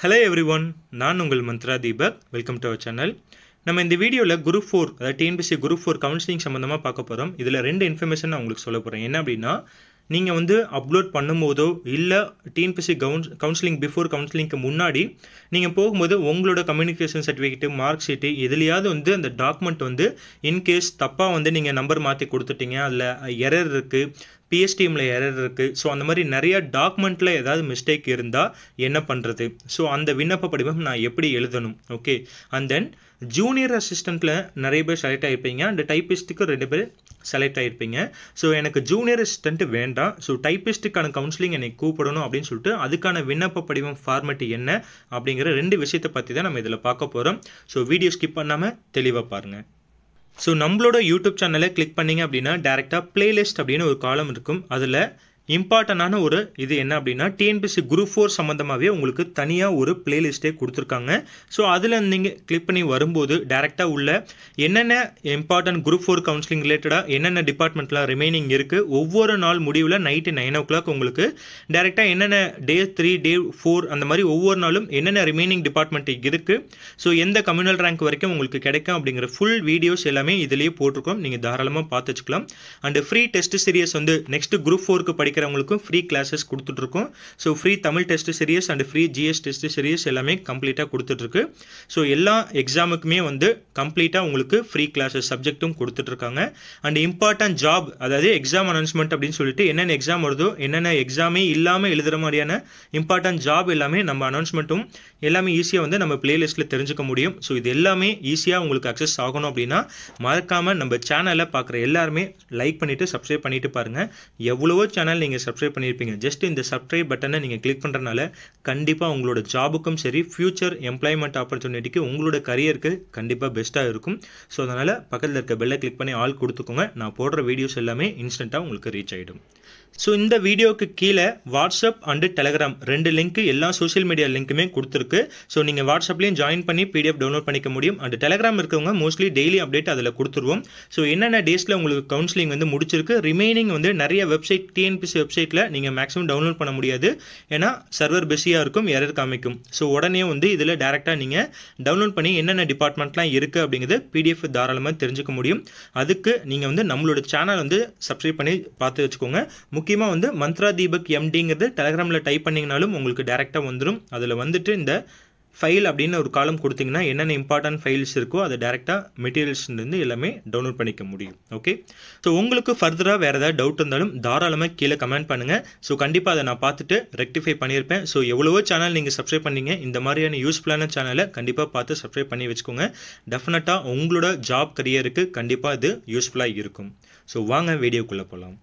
hello every everyone நான் உங்கள் Mantra Deepak welcome to our channel நம்ம இந்த வீடியோவில் குரூப் ஃபோர் அதாவது டிஎன்பிசி குரூப் ஃபோர் கவுன்சிலிங் சம்மந்தமாக பார்க்க போகிறோம் இதில் ரெண்டு இன்ஃபர்மேஷன் நான் உங்களுக்கு சொல்ல போகிறேன் என்ன அப்படின்னா நீங்கள் வந்து அப்லோட் பண்ணும்போதோ இல்லை டிஎன்பிசி கவுன்ஸ் கவுன்சிலிங் பிஃபோர் கவுன்சிலிங்க்கு முன்னாடி நீங்கள் போகும்போது உங்களோட கம்யூனிகேஷன் சர்டிஃபிகேட்டு மார்க் ஷீட்டு எதுலையாவது வந்து அந்த டாக்குமெண்ட் வந்து இன்கேஸ் தப்பாக வந்து நீங்கள் நம்பர் மாற்றி கொடுத்துட்டீங்க அதில் எரர் இருக்குது பிஎஸ்டிஎம்மில் எரர் இருக்குது ஸோ அந்த மாதிரி நிறைய டாக்குமெண்ட்டில் ஏதாவது மிஸ்டேக் இருந்தால் என்ன பண்ணுறது ஸோ அந்த விண்ணப்ப படிவம் நான் எப்படி எழுதணும் ஓகே அண்ட் தென் ஜூனியர் அசிஸ்டண்ட்டில் நிறைய பேர் செலக்ட் ஆகிருப்பீங்க அண்ட் டைப்பிஸ்ட்டுக்கு ரெண்டு பேர் செலக்ட் ஆகிருப்பீங்க ஸோ எனக்கு ஜூனியர் அசிஸ்டண்ட்டு வேண்டாம் ஸோ டைப்பிஸ்ட்டுக்கான கவுன்சிலிங் என்னை கூப்பிடணும் அப்படின்னு சொல்லிட்டு அதுக்கான விண்ணப்ப படிவம் ஃபார்மெட் என்ன அப்படிங்கிற ரெண்டு விஷயத்தை பற்றி தான் நம்ம இதில் பார்க்க போகிறோம் ஸோ வீடியோ ஸ்கிப் பண்ணாமல் தெளிவாக பாருங்கள் ஸோ நம்மளோட யூடியூப் சேனலை கிளிக் பண்ணிங்க அப்படின்னா டேரெக்டாக பிளேலிஸ்ட் அப்படின்னு ஒரு காலம் இருக்கும் அதில் இம்பார்ட்டண்டான ஒரு இது என்ன அப்படின்னா டிஎன்பிசி குரூப் ஃபோர் சம்மந்தமாகவே உங்களுக்கு தனியாக ஒரு பிளேலிஸ்ட்டே கொடுத்துருக்காங்க ஸோ அதில் நீங்கள் கிளிக் பண்ணி வரும்போது டேரெக்டாக உள்ள என்னென்ன இம்பார்ட்டன்ட் குரூப் ஃபோர் கவுன்சிலிங் ரிலேட்டடாக என்னென்ன டிபார்ட்மெண்ட்டில் ரிமைனிங் இருக்குது ஒவ்வொரு நாள் முடிவில் நைட்டு நைன் ஓ கிளாக் உங்களுக்கு டேரெக்டாக என்னென்ன டே த்ரீ டே ஃபோர் அந்த மாதிரி ஒவ்வொரு நாளும் என்னென்ன ரிமைனிங் டிபார்ட்மெண்ட் இருக்குது ஸோ எந்த கம்யூனல் ரேங்க் வரைக்கும் உங்களுக்கு கிடைக்கும் அப்படிங்கிற ஃபுல் வீடியோஸ் எல்லாமே இதிலேயே போட்டிருக்கோம் நீங்கள் தாராளமாக பார்த்து வச்சுக்கலாம் அண்ட் ஃப்ரீ டெஸ்ட் சீரியஸ் வந்து நெக்ஸ்ட் குரூப் ஃபோருக்கு படி படிக்கிறவங்களுக்கும் ஃப்ரீ கிளாஸஸ் கொடுத்துட்ருக்கோம் so free Tamil test series and free GS test series எல்லாமே கம்ப்ளீட்டாக கொடுத்துட்ருக்கு ஸோ எல்லா எக்ஸாமுக்குமே வந்து கம்ப்ளீட்டாக உங்களுக்கு ஃப்ரீ கிளாஸஸ் சப்ஜெக்ட்டும் கொடுத்துட்ருக்காங்க அண்ட் இம்பார்ட்டன்ட் ஜாப் அதாவது எக்ஸாம் அனௌன்ஸ்மெண்ட் அப்படின்னு சொல்லிட்டு என்னென்ன எக்ஸாம் வருதோ என்னென்ன எக்ஸாமே இல்லாமல் எழுதுகிற மாதிரியான இம்பார்ட்டன்ட் ஜாப் எல்லாமே நம்ம அனௌன்ஸ்மெண்ட்டும் எல்லாமே ஈஸியாக வந்து நம்ம பிளேலிஸ்ட்டில் தெரிஞ்சுக்க முடியும் ஸோ இது எல்லாமே ஈஸியாக உங்களுக்கு அக்சஸ் ஆகணும் அப்படின்னா மறக்காமல் நம்ம சேனலை பார்க்குற எல்லாருமே லைக் பண்ணிவிட்டு சப்ஸ்கிரைப் பண்ணிவிட்டு பாருங்கள் எவ்வளவோ சேனல் நீங்கள் சப்ஸ்கிரைப் பண்ணியிருப்பீங்க ஜஸ்ட் இந்த சப்ஸ்கிரைப் பட்டனை நீங்கள் கிளிக் பண்ணுறதுனால கண்டிப்பாக உங்களோட ஜாபுக்கும் சரி ஃப்யூச்சர் எம்ப்ளாய்மெண்ட் ஆப்பர்ச்சுனிட்டிக்கு உங்களோட கரியருக்கு கண்டிப்பாக பெஸ்ட்டாக இருக்கும் ஸோ அதனால் பக்கத்தில் இருக்க பெல்லை கிளிக் பண்ணி ஆள் கொடுத்துக்கோங்க நான் போடுற வீடியோஸ் எல்லாமே இன்ஸ்டண்ட்டாக உங்களுக்கு ரீச் ஆகிடும் ஸோ இந்த வீடியோக்கு கீழே வாட்ஸ்அப் அண்டு டெலகிராம் ரெண்டு லிங்க் எல்லா சோஷியல் மீடியா லிங்க்குமே கொடுத்துருக்கு ஸோ நீங்கள் வாட்ஸ்அப்லேயும் ஜாயின் பண்ணி பிடிஎஃப் டவுன்லோட் பண்ணிக்க முடியும் அண்ட் டெலகிராம் இருக்கவங்க மோஸ்ட்லி டெய்லி அப்டேட் அதில் கொடுத்துருவோம் ஸோ என்னென்ன டேஸில் உங்களுக்கு கவுன்சிலிங் வந்து முடிச்சிருக்கு ரிமைனிங் வந்து நிறைய வெப்சைட் டிஎன்பிசி வெப்சைட்டில் நீங்கள் மேக்ஸிமம் டவுன்லோட் பண்ண முடியாது ஏன்னா சர்வர் பிஸியாக இருக்கும் எரர் காமிக்கும் ஸோ உடனே வந்து இதில் டேரெக்டாக நீங்கள் டவுன்லோட் பண்ணி என்னென்ன டிபார்ட்மெண்ட்லாம் இருக்குது அப்படிங்கிறது பிடிஎஃப் தாராளமாக தெரிஞ்சுக்க முடியும் அதுக்கு நீங்கள் வந்து நம்மளோட சேனல் வந்து சப்ஸ்கிரைப் பண்ணி பார்த்து வச்சுக்கோங்க முக்கியமாக வந்து மந்த்ரா தீபக் எம்டிங்கிறது டெலகிராமில் டைப் பண்ணிங்கனாலும் உங்களுக்கு டேரெக்டாக வந்துடும் அதில் வந்துட்டு இந்த ஃபைல் அப்படின்னு ஒரு காலம் கொடுத்தீங்கன்னா என்னென்ன இம்பார்ட்டன்ட் ஃபைல்ஸ் இருக்கோ அதை டேரெக்டாக மெட்டீரியல்ஸ்லேருந்து எல்லாமே டவுன்லோட் பண்ணிக்க முடியும் ஓகே ஸோ உங்களுக்கு ஃபர்தராக வேறு ஏதாவது டவுட் இருந்தாலும் தாராளமாக கீழே கமெண்ட் பண்ணுங்கள் ஸோ கண்டிப்பாக அதை நான் பார்த்துட்டு ரெக்டிஃபை பண்ணியிருப்பேன் ஸோ எவ்வளவோ சேனல் நீங்கள் சப்ஸ்கிரைப் பண்ணீங்க இந்த மாதிரியான யூஸ்ஃபுல்லான சேனலை கண்டிப்பாக பார்த்து சப்ஸ்கிரைப் பண்ணி வச்சுக்கோங்க டெஃபினட்டாக உங்களோட ஜாப் கரியருக்கு கண்டிப்பாக இது யூஸ்ஃபுல்லாக இருக்கும் ஸோ வாங்க வீடியோக்குள்ளே போகலாம்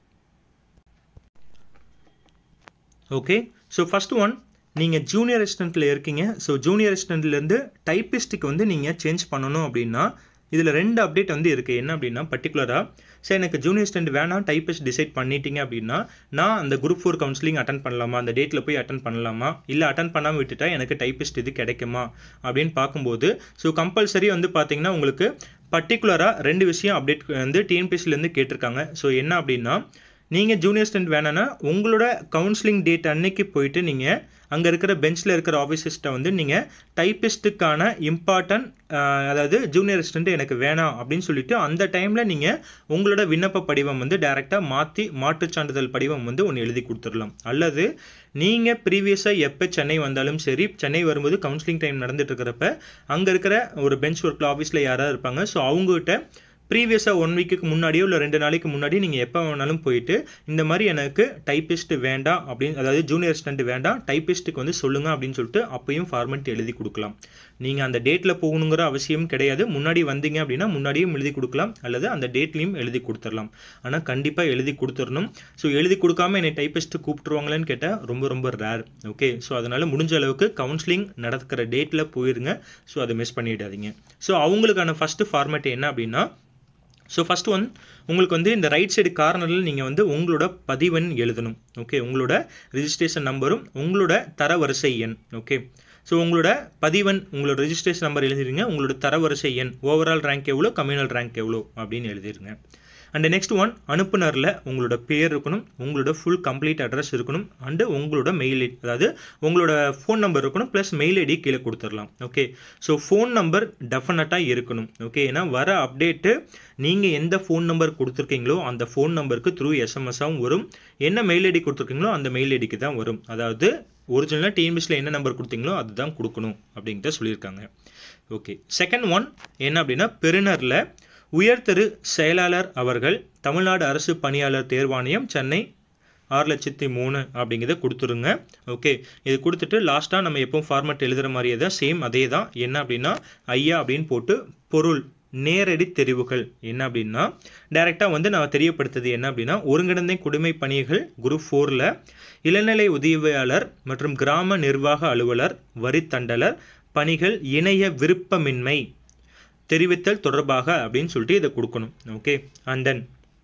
ஓகே ஸோ ஃபஸ்ட் ஒன் நீங்கள் ஜூனியர் அசிஸ்டண்ட்டில் இருக்கீங்க ஸோ ஜூனியர் அசிஸ்டண்ட்லேருந்து டைப்பிஸ்ட்டுக்கு வந்து நீங்கள் சேஞ்ச் பண்ணணும் அப்படின்னா இதில் ரெண்டு அப்டேட் வந்து இருக்குது என்ன அப்படின்னா பர்டிகுலராக சரி எனக்கு ஜூனியர் அசிஸ்டன்ட் வேணாம் டைப்பிஸ்ட் டிசைட் பண்ணிட்டீங்க அப்படின்னா நான் அந்த குரூப் ஃபோர் கவுன்சிலிங் அட்டன் பண்ணலாமா அந்த டேட்டில் போய் அட்டன் பண்ணலாமா இல்லை அட்டன் பண்ணாமல் விட்டுட்டா எனக்கு டைப்பிஸ்ட் இது கிடைக்குமா அப்படின்னு பார்க்கும்போது ஸோ கம்பல்சரி வந்து பார்த்தீங்கன்னா உங்களுக்கு பர்டிகுலராக ரெண்டு விஷயம் அப்டேட் வந்து டிஎன்பிஎஸ்சிலேருந்து கேட்டிருக்காங்க ஸோ என்ன அப்படின்னா நீங்கள் ஜூனியர் ஸ்டூடெண்ட் வேணும்னா உங்களோட கவுன்சிலிங் டேட் அன்னைக்கு போயிட்டு நீங்கள் அங்கே இருக்கிற பெஞ்சில் இருக்கிற ஆஃபீஸர்ஸ்ட்டை வந்து நீங்கள் டைப்பிஸ்ட்டுக்கான இம்பார்ட்டன்ட் அதாவது ஜூனியர் அசிஸ்டண்ட் எனக்கு வேணாம் அப்படின்னு சொல்லிட்டு அந்த டைமில் நீங்கள் உங்களோட விண்ணப்ப படிவம் வந்து டைரெக்டாக மாற்றி மாற்றுச் சான்றிதழ் படிவம் வந்து ஒன்று எழுதி கொடுத்துடலாம் அல்லது நீங்கள் ப்ரீவியஸாக எப்போ சென்னை வந்தாலும் சரி சென்னை வரும்போது கவுன்சிலிங் டைம் நடந்துட்டு இருக்கிறப்ப அங்கே இருக்கிற ஒரு பெஞ்ச் ஒர்க்கில் ஆஃபீஸில் யாராவது இருப்பாங்க ஸோ அவங்ககிட்ட ப்ரீவியஸாக ஒன் வீக்குக்கு முன்னாடியோ இல்லை ரெண்டு நாளைக்கு முன்னாடி நீங்கள் எப்போ வேணாலும் போயிட்டு இந்த மாதிரி எனக்கு டைப்பிஸ்ட் வேண்டாம் அப்படின்னு அதாவது ஜூனியர் அசிஸ்டன்ட் வேண்டாம் டைப்பிஸ்ட்டுக்கு வந்து சொல்லுங்கள் அப்படின்னு சொல்லிட்டு அப்பயும் ஃபார்மெட் எழுதி கொடுக்கலாம் நீங்கள் அந்த டேட்டில் போகணுங்கிற அவசியம் கிடையாது முன்னாடி வந்தீங்க அப்படின்னா முன்னாடியும் எழுதி கொடுக்கலாம் அல்லது அந்த டேட்லேயும் எழுதி கொடுத்துடலாம் ஆனால் கண்டிப்பாக எழுதி கொடுத்துடணும் ஸோ எழுதி கொடுக்காம என்னை டைப்பிஸ்ட்டு கூப்பிட்டுருவாங்களேன்னு கேட்டால் ரொம்ப ரொம்ப ரேர் ஓகே ஸோ அதனால் முடிஞ்ச அளவுக்கு கவுன்சிலிங் நடக்கிற டேட்டில் போயிருங்க ஸோ அதை மிஸ் பண்ணிடாதீங்க ஸோ அவங்களுக்கான ஃபஸ்ட்டு ஃபார்மேட் என்ன அப்படின்னா ஸோ ஃபஸ்ட் ஒன் உங்களுக்கு வந்து இந்த ரைட் சைடு கார்னரில் நீங்கள் வந்து உங்களோட பதிவெண் எழுதணும் ஓகே உங்களோட ரிஜிஸ்ட்ரேஷன் நம்பரும் உங்களோட தரவரிசை எண் ஓகே ஸோ உங்களோட பதிவெண் உங்களோட ரெஜிஸ்ட்ரேஷன் நம்பர் எழுதிடுங்க உங்களோட தரவரிசை எண் ஓவரால் ரேங்க் எவ்வளோ கம்யூனல் ரேங்க் எவ்வளோ அப்படின்னு எழுதிடுங்க அண்ட் நெக்ஸ்ட் ஒன் அனுப்புனரில் உங்களோட பேர் இருக்கணும் உங்களோட ஃபுல் கம்ப்ளீட் அட்ரஸ் இருக்கணும் அண்டு உங்களோட மெயில் ஐடி அதாவது உங்களோட ஃபோன் நம்பர் இருக்கணும் ப்ளஸ் மெயில் ஐடி கீழே கொடுத்துடலாம் ஓகே ஸோ ஃபோன் நம்பர் டெஃபினட்டாக இருக்கணும் ஓகே ஏன்னா வர அப்டேட்டு நீங்கள் எந்த ஃபோன் நம்பர் கொடுத்துருக்கீங்களோ அந்த ஃபோன் நம்பருக்கு த்ரூ எஸ்எம்எஸ்ஸாகவும் வரும் என்ன மெயில் ஐடி கொடுத்துருக்கீங்களோ அந்த மெயில் ஐடிக்கு தான் வரும் அதாவது ஒரிஜினலாக டிஎன்பிஎஸ்சில் என்ன நம்பர் கொடுத்தீங்களோ அதுதான் கொடுக்கணும் அப்படின்ட்டு சொல்லியிருக்காங்க ஓகே செகண்ட் ஒன் என்ன அப்படின்னா பெருநரில் உயர் திரு செயலாளர் அவர்கள் தமிழ்நாடு அரசு பணியாளர் தேர்வாணையம் சென்னை ஆறு லட்சத்தி மூணு அப்படிங்கிறத கொடுத்துருங்க ஓகே இது கொடுத்துட்டு லாஸ்ட்டாக நம்ம எப்பவும் ஃபார்மேட் எழுதுகிற மாதிரியே தான் சேம் அதே தான் என்ன அப்படின்னா ஐயா அப்படின்னு போட்டு பொருள் நேரடி தெரிவுகள் என்ன அப்படின்னா டைரெக்டாக வந்து நான் தெரியப்படுத்துது என்ன அப்படின்னா ஒருங்கிணைந்த குடிமை பணிகள் குரூப் ஃபோரில் இளநிலை உதவியாளர் மற்றும் கிராம நிர்வாக அலுவலர் வரித்தண்டலர் பணிகள் இணைய விருப்பமின்மை தெரிவித்தல் தொடர்பாக அப்படின்னு சொல்லிட்டு இதை கொடுக்கணும் ஓகே அண்ட் தென்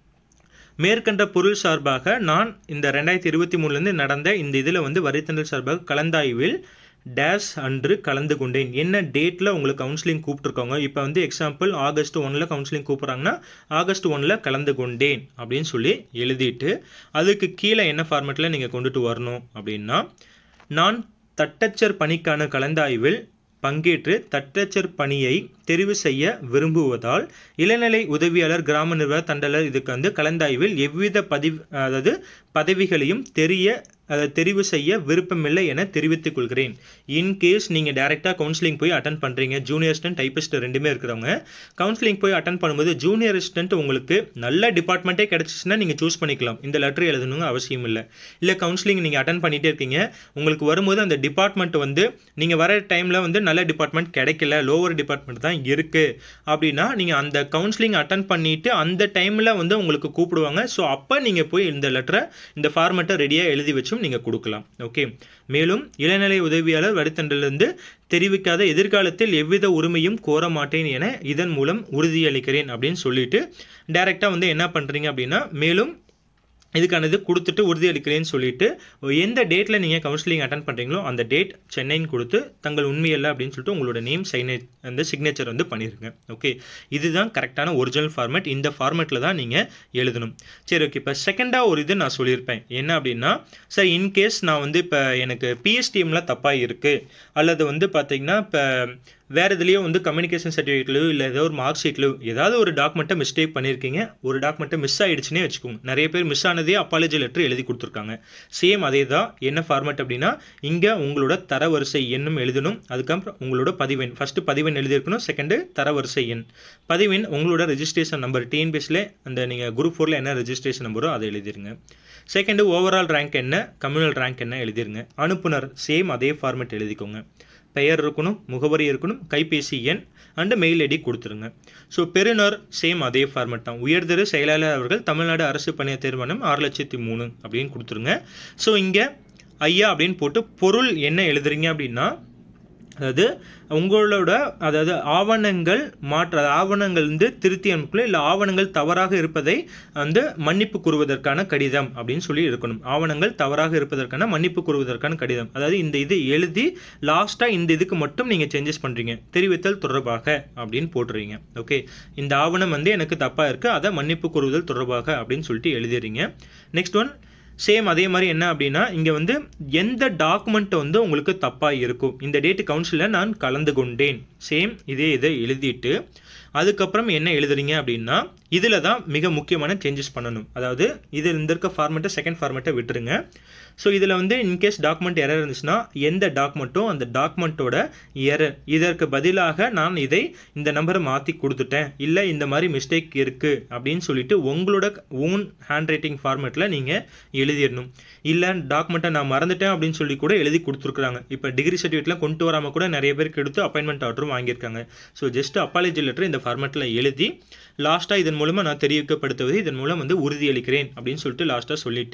மேற்கண்ட பொருள் சார்பாக நான் இந்த ரெண்டாயிரத்தி இருபத்தி மூணுலேருந்து நடந்த இந்த இதில் வந்து வரித்தண்டல் சார்பாக கலந்தாய்வில் டேஷ் அன்று கலந்து கொண்டேன் என்ன டேட்டில் உங்களுக்கு கவுன்சிலிங் கூப்பிட்ருக்காங்க இப்போ வந்து எக்ஸாம்பிள் ஆகஸ்ட் ஒனில் கவுன்சிலிங் கூப்பிட்றாங்கன்னா ஆகஸ்ட் ஒனில் கலந்து கொண்டேன் அப்படின்னு சொல்லி எழுதிட்டு அதுக்கு கீழே என்ன ஃபார்மேட்டில் நீங்கள் கொண்டுட்டு வரணும் அப்படின்னா நான் தட்டச்சர் பணிக்கான கலந்தாய்வில் பங்கேற்று தட்டச்சர் பணியை தெரிவு செய்ய விரும்புவதால் இளநிலை உதவியாளர் கிராம நிர்வாக தண்டலர் இதுக்கு வந்து கலந்தாய்வில் எவ்வித பதிவு அதாவது பதவிகளையும் தெரிய அதை தெரிவு செய்ய விருப்பமில்லை என தெரிவித்துக் கொள்கிறேன் இன்கேஸ் நீங்கள் டேரெக்டாக கவுன்சிலிங் போய் அட்டன் பண்ணுறீங்க ஜூனியர் அசிஸ்டன்ட் டைப்பிஸ்ட் ரெண்டுமே இருக்கிறவங்க கவுன்சிலிங் போய் அட்டன் பண்ணும்போது ஜூனியர் அசிஸ்டன்ட் உங்களுக்கு நல்ல டிபார்ட்மெண்ட்டே கிடச்சிச்சுன்னா நீங்கள் சூஸ் பண்ணிக்கலாம் இந்த லெட்டர் எழுதணுங்க அவசியம் இல்லை இல்லை கவுன்சிலிங் நீங்கள் அட்டன் பண்ணிகிட்டே இருக்கீங்க உங்களுக்கு வரும்போது அந்த டிபார்ட்மெண்ட் வந்து நீங்கள் வர டைமில் வந்து நல்ல டிபார்ட்மெண்ட் கிடைக்கல லோவர் டிபார்ட்மெண்ட் தான் இருக்குது அப்படின்னா நீங்கள் அந்த கவுன்சிலிங் அட்டன் பண்ணிவிட்டு அந்த டைமில் வந்து உங்களுக்கு கூப்பிடுவாங்க ஸோ அப்போ நீங்கள் போய் இந்த லெட்டரை இந்த ஃபார்மெட்டை ரெடியாக எழுதி வச்சும் நீங்கள் கொடுக்கலாம் ஓகே மேலும் இளநிலை உதவியாளர் வரித்தண்டிலிருந்து தெரிவிக்காத எதிர்காலத்தில் எவ்வித உரிமையும் கோர மாட்டேன் என இதன் மூலம் உறுதியளிக்கிறேன் அப்படின்னு சொல்லிட்டு டைரெக்டாக வந்து என்ன பண்ணுறீங்க அப்படின்னா மேலும் இதுக்கான இது கொடுத்துட்டு உறுதியளிக்கிறேன்னு சொல்லிட்டு எந்த டேட்டில் நீங்கள் கவுன்சிலிங் அட்டன் பண்ணுறீங்களோ அந்த டேட் சென்னைன்னு கொடுத்து தங்கள் உண்மையல்ல அப்படின்னு சொல்லிட்டு உங்களோட நேம் சைனே அந்த சிக்னேச்சர் வந்து பண்ணிடுங்க ஓகே இதுதான் கரெக்டான ஒரிஜினல் ஃபார்மேட் இந்த ஃபார்மேட்டில் தான் நீங்கள் எழுதணும் சரி ஓகே இப்போ செகண்டாக ஒரு இது நான் சொல்லியிருப்பேன் என்ன அப்படின்னா சார் இன்கேஸ் நான் வந்து இப்போ எனக்கு பிஎஸ்டிஎம்ல தப்பாக இருக்குது அல்லது வந்து பார்த்தீங்கன்னா இப்போ வேறு இதுலேயோ வந்து கம்யூனிகேஷன் சர்டிஃபிகேட்லையோ இல்லை ஏதோ ஒரு மார்க் ஷீட்லையோ ஏதாவது ஒரு டாக்குமெண்ட்டை மிஸ்டேக் பண்ணியிருக்கீங்க ஒரு டாக்குமெண்ட்டை மிஸ் ஆகிடுச்சுனே வச்சுக்கோங்க நிறைய பேர் மிஸ் ஆனதே அப்பாலஜி லெட்டர் எழுதி கொடுத்துருக்காங்க சேம் அதே தான் என்ன ஃபார்மேட் அப்படின்னா இங்கே உங்களோட தரவரிசை எண்ணும் எழுதணும் அதுக்கப்புறம் உங்களோட பதிவெண் ஃபஸ்ட்டு பதிவெண் எழுதியிருக்கணும் செகண்டு தரவரிசை எண் பதிவெண் உங்களோட ரெஜிஸ்ட்ரேஷன் நம்பர் டிஎன்பிஎஸ்ல அந்த நீங்கள் குரூப் ஃபோரில் என்ன ரெஜிஸ்ட்ரேஷன் நம்பரோ அதை எழுதிருங்க செகண்டு ஓவரால் ரேங்க் என்ன கம்யூனல் ரேங்க் என்ன எழுதிருங்க அனுப்புனர் சேம் அதே ஃபார்மேட் எழுதிக்கோங்க பெயர் இருக்கணும் முகவரி இருக்கணும் கைபேசி எண் அண்டு மெயில் ஐடி கொடுத்துருங்க ஸோ பெருநர் சேம் அதே ஃபார்மேட் தான் உயர்திரு செயலாளர் அவர்கள் தமிழ்நாடு அரசு பணிய தீர்மானம் ஆறு லட்சத்தி மூணு அப்படின்னு கொடுத்துருங்க ஸோ இங்கே ஐயா அப்படின்னு போட்டு பொருள் என்ன எழுதுறீங்க அப்படின்னா அதாவது உங்களோட அதாவது ஆவணங்கள் மாற்ற ஆவணங்கள் வந்து திருத்தி அனுப்பல இல்லை ஆவணங்கள் தவறாக இருப்பதை வந்து மன்னிப்பு கூறுவதற்கான கடிதம் அப்படின்னு சொல்லி இருக்கணும் ஆவணங்கள் தவறாக இருப்பதற்கான மன்னிப்பு கூறுவதற்கான கடிதம் அதாவது இந்த இது எழுதி லாஸ்ட்டாக இந்த இதுக்கு மட்டும் நீங்கள் சேஞ்சஸ் பண்ணுறீங்க தெரிவித்தல் தொடர்பாக அப்படின்னு போட்டுறீங்க ஓகே இந்த ஆவணம் வந்து எனக்கு தப்பாக இருக்குது அதை மன்னிப்பு கூறுதல் தொடர்பாக அப்படின்னு சொல்லிட்டு எழுதிடுறீங்க நெக்ஸ்ட் ஒன் சேம் அதே மாதிரி என்ன அப்படின்னா இங்கே வந்து எந்த டாக்குமெண்ட் வந்து உங்களுக்கு தப்பாக இருக்கும் இந்த டேட்டு கவுன்சிலில் நான் கலந்து கொண்டேன் சேம் இதே இதை எழுதிட்டு அதுக்கப்புறம் என்ன எழுதுறீங்க அப்படின்னா இதில் தான் மிக முக்கியமான சேஞ்சஸ் பண்ணணும் அதாவது இது இந்த இருக்க ஃபார்மெட்டை செகண்ட் ஃபார்மெட்டை விட்டுருங்க ஸோ இதில் வந்து இன்கேஸ் டாக்குமெண்ட் எரர் இருந்துச்சுன்னா எந்த டாக்குமெண்ட்டும் அந்த டாக்குமெண்ட்டோட எரர் இதற்கு பதிலாக நான் இதை இந்த நம்பரை மாற்றி கொடுத்துட்டேன் இல்லை இந்த மாதிரி மிஸ்டேக் இருக்குது அப்படின்னு சொல்லிட்டு உங்களோட ஓன் ஹேண்ட் ரைட்டிங் ஃபார்மேட்டில் நீங்கள் எழுதிடணும் இல்லை டாக்குமெண்ட்டை நான் மறந்துட்டேன் அப்படின்னு சொல்லி கூட எழுதி கொடுத்துருக்குறாங்க இப்போ டிகிரி சர்டிஃபிகேட்லாம் கொண்டு வராமல் கூட நிறைய பேருக்கு எடுத்து அப்பாயின்மெண்ட் ஆர்டரும் வாங்கியிருக்காங்க ஸோ ஜஸ்ட் அப்பாலஜி லெட்டர் இந்த ஃபார்மேட்டில் எழுதி லாஸ்ட்டாக இதன் மூலமாக நான் தெரிவிக்கப்படுத்துவது இதன் மூலம் வந்து உறுதியளிக்கிறேன் அப்படின்னு சொல்லிட்டு லாஸ்ட்டாக சொல்லிவிட்டு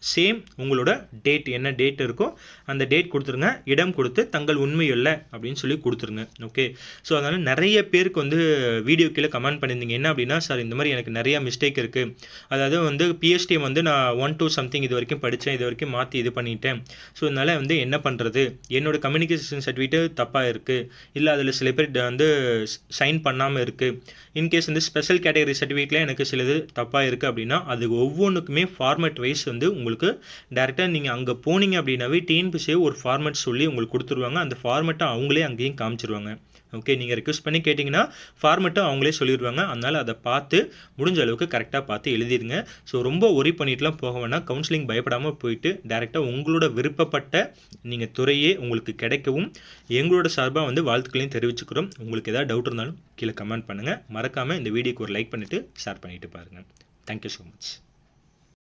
சேம் உங்களோட டேட் என்ன டேட் இருக்கோ அந்த டேட் கொடுத்துருங்க இடம் கொடுத்து தங்கள் உண்மை இல்லை அப்படின்னு சொல்லி கொடுத்துருங்க ஓகே ஸோ அதனால் நிறைய பேருக்கு வந்து வீடியோ கீழே கமெண்ட் பண்ணியிருந்தீங்க என்ன அப்படின்னா சார் இந்த மாதிரி எனக்கு நிறைய மிஸ்டேக் இருக்குது அதாவது வந்து பிஎஸ்டி வந்து நான் ஒன் டூ சம்திங் இது வரைக்கும் படித்தேன் இது வரைக்கும் மாற்றி இது பண்ணிட்டேன் ஸோ அதனால் வந்து என்ன பண்ணுறது என்னோட கம்யூனிகேஷன் சர்டிஃபிகேட் தப்பாக இருக்குது இல்லை அதில் சில பேர் வந்து சைன் பண்ணாமல் இருக்குது இன்கேஸ் வந்து ஸ்பெஷல் கேட்டகரி சர்டிஃபிகேட்டில் எனக்கு சிலது தப்பாக இருக்குது அப்படின்னா அது ஒவ்வொன்றுக்குமே ஃபார்மேட் வைஸ் வந்து உங்களுக்கு டேரெக்டாக நீங்கள் அங்கே போனீங்க அப்படின்னாவே டிஎன்பிசியை ஒரு ஃபார்மேட் சொல்லி உங்களுக்கு கொடுத்துருவாங்க அந்த ஃபார்மேட்டை அவங்களே அங்கேயும் காமிச்சிருவாங்க ஓகே நீங்கள் ரெக்வஸ்ட் பண்ணி கேட்டிங்கன்னா ஃபார்மெட்டும் அவங்களே சொல்லிடுவாங்க அதனால் அதை பார்த்து முடிஞ்ச அளவுக்கு கரெக்டாக பார்த்து எழுதிருங்க ஸோ ரொம்ப ஒரி பண்ணிட்டுலாம் போக வேணாம் கவுன்சிலிங் பயப்படாமல் போயிட்டு டேரெக்டாக உங்களோட விருப்பப்பட்ட நீங்கள் துறையே உங்களுக்கு கிடைக்கவும் எங்களோட சார்பாக வந்து வாழ்த்துக்களையும் தெரிவிச்சுக்கிறோம் உங்களுக்கு ஏதாவது டவுட் இருந்தாலும் கீழே கமெண்ட் பண்ணுங்கள் மறக்காமல் இந்த வீடியோக்கு ஒரு லைக் பண்ணிவிட்டு ஷேர் பண்ணிவிட்டு பாருங்கள் தேங்க்யூ ஸோ மச்